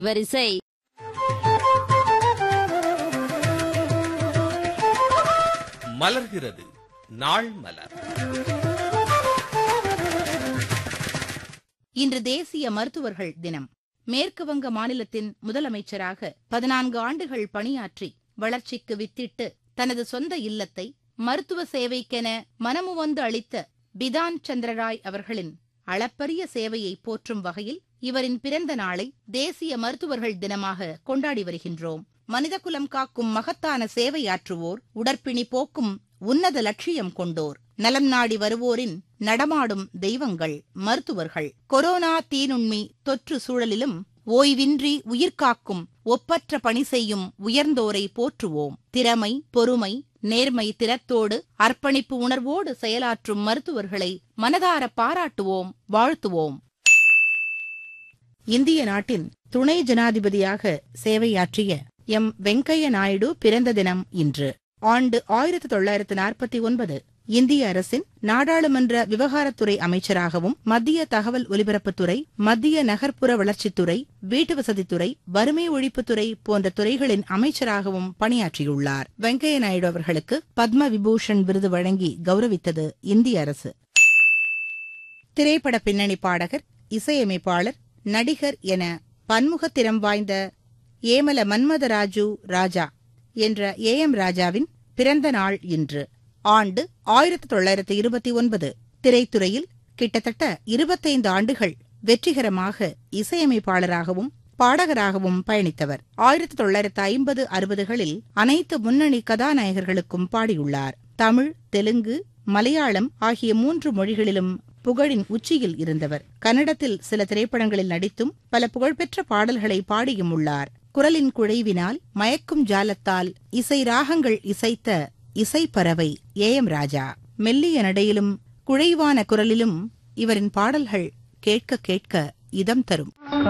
வரிசை மலர்கிறது நாள் மலர் இன்று தேசிய மருத்துவர்கள் தினம் மேற்கு வங்க மாநிலத்தின் முதலமைச்சராக பதினான்கு ஆண்டுகள் பணியாற்றி வளர்ச்சிக்கு வித்திட்டு தனது சொந்த இல்லத்தை மருத்துவ சேவைக்கென மனமுவந்து அளித்த பிதான் சந்திரராய் அவர்களின் அளப்பரிய சேவையை போற்றும் வகையில் இவரின் பிறந்த நாளை தேசிய மருத்துவர்கள் தினமாக கொண்டாடி வருகின்றோம் மனிதகுலம் காக்கும் மகத்தான சேவையாற்றுவோர் உடற்பிணி போக்கும் உன்னத லட்சியம் கொண்டோர் நலம் நாடி வருவோரின் நடமாடும் தெய்வங்கள் மருத்துவர்கள் கொரோனா தீநுண்மி தொற்று சூழலிலும் ஓய்வின்றி உயிர்காக்கும் ஒப்பற்ற பணி செய்யும் உயர்ந்தோரை போற்றுவோம் திறமை பொறுமை நேர்மை திறத்தோடு அர்ப்பணிப்பு உணர்வோடு செயலாற்றும் மருத்துவர்களை மனதார பாராட்டுவோம் வாழ்த்துவோம் இந்திய நாட்டின் துணை ஜனாதிபதியாக சேவையாற்றிய எம் வெங்கைய நாயுடு பிறந்த தினம் இன்று ஆண்டு ஆயிரத்து தொள்ளாயிரத்து நாற்பத்தி ஒன்பது இந்திய அரசின் நாடாளுமன்ற விவகாரத்துறை அமைச்சராகவும் மத்திய தகவல் ஒலிபரப்புத்துறை மத்திய நகர்ப்புற வளர்ச்சித்துறை வீட்டுவசதித்துறை வறுமை ஒழிப்புத்துறை போன்ற துறைகளின் அமைச்சராகவும் பணியாற்றியுள்ளார் வெங்கைய நாயுடு அவர்களுக்கு பத்ம விபூஷன் விருது வழங்கி கௌரவித்தது இந்திய அரசு திரைப்பட பின்னணி பாடகர் இசையமைப்பாளர் நடிகர் என பன்முகத்திறம் வாய்ந்த ஏமல மன்மதராஜு ராஜா என்ற ஏ எம் ராஜாவின் பிறந்த நாள் இன்று ஆண்டு ஆயிரத்து தொள்ளாயிரத்து இருபத்தி ஒன்பது திரைத்துறையில் கிட்டத்தட்ட இருபத்தைந்து ஆண்டுகள் வெற்றிகரமாக இசையமைப்பாளராகவும் பாடகராகவும் பயணித்தவர் ஆயிரத்து தொள்ளாயிரத்து ஐம்பது அறுபதுகளில் அனைத்து முன்னணி கதாநாயகர்களுக்கும் பாடியுள்ளார் தமிழ் தெலுங்கு மலையாளம் ஆகிய மூன்று மொழிகளிலும் புகழின் உச்சியில் இருந்தவர் கன்னடத்தில் சில திரைப்படங்களில் நடித்தும் பல புகழ்பெற்ற பாடல்களை பாடியும் உள்ளார் குரலின் குழைவினால் மயக்கும் ஜாலத்தால் இசை ராகங்கள் இசைத்த இசைப்பறவை ஏ எம் ராஜா மெல்லிய நடையிலும் குழைவான குரலிலும் இவரின் பாடல்கள் கேட்க கேட்க இதம் தரும்